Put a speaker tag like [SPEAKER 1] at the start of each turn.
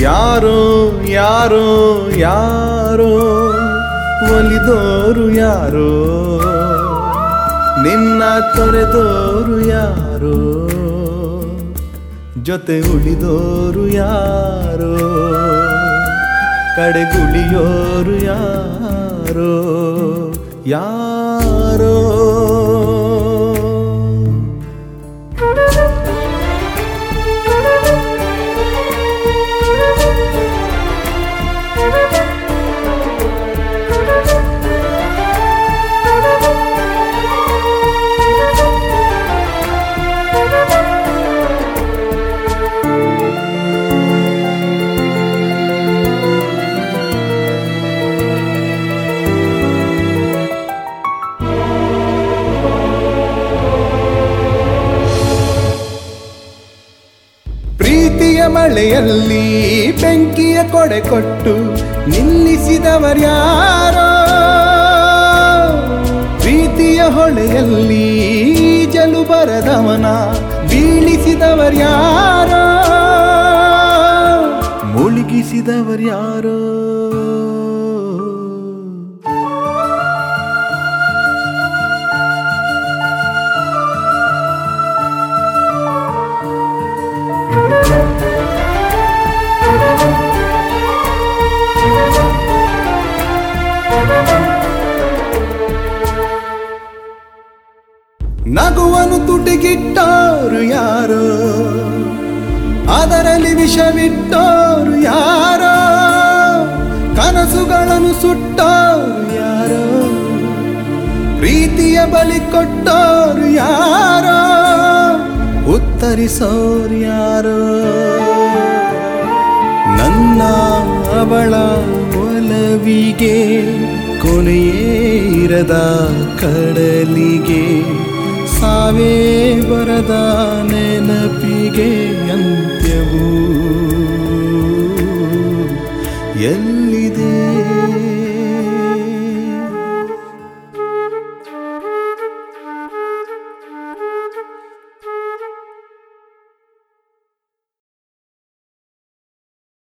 [SPEAKER 1] ಯಾರೋ ಯಾರೋ ಯಾರೋ ಒಲಿದೋರು ಯಾರೋ ನಿನ್ನ ತೊರೆದೋರು ಯಾರೋ ಜೊತೆ ಉಳಿದೋರು ಯಾರೋ ಕಡೆಗುಳಿಯೋರು ಯಾರೋ ಯಾರೋ ಪ್ರೀತಿಯ ಮಳೆಯಲ್ಲಿ ಬೆಂಕಿಯ ಕೊಡೆ ಕೊಟ್ಟು ನಿಲ್ಲಿಸಿದವರ್ಯಾರೋ ಪ್ರೀತಿಯ ಹೊಳೆಯಲ್ಲಿ ಜಲು ಬರದವನ ಬೀಳಿಸಿದವರ್ಯಾರೋ ಮುಳುಗಿಸಿದವರ್ಯಾರೋ ನಗುವನು ತುಟಿಗಿಟ್ಟೋರು ಯಾರೋ ಅದರಲ್ಲಿ ವಿಷವಿಟ್ಟೋರು ಯಾರೋ ಕನಸುಗಳನ್ನು ಸುಟ್ಟೋರು ಯಾರೋ ಪ್ರೀತಿಯ ಬಲಿ ಕೊಟ್ಟೋರು ಯಾರೋ ಉತ್ತರಿಸೋರು ಯಾರೋ ನನ್ನ ಅವಳ ಒಲವಿಗೆ ಕೊನೆಯೇ ಇರದ ಕಡಲಿಗೆ ಸಾವೇ ಬರದ ನೆನಪಿಗೆ ಅಂತ್ಯವು ಎಲ್ಲ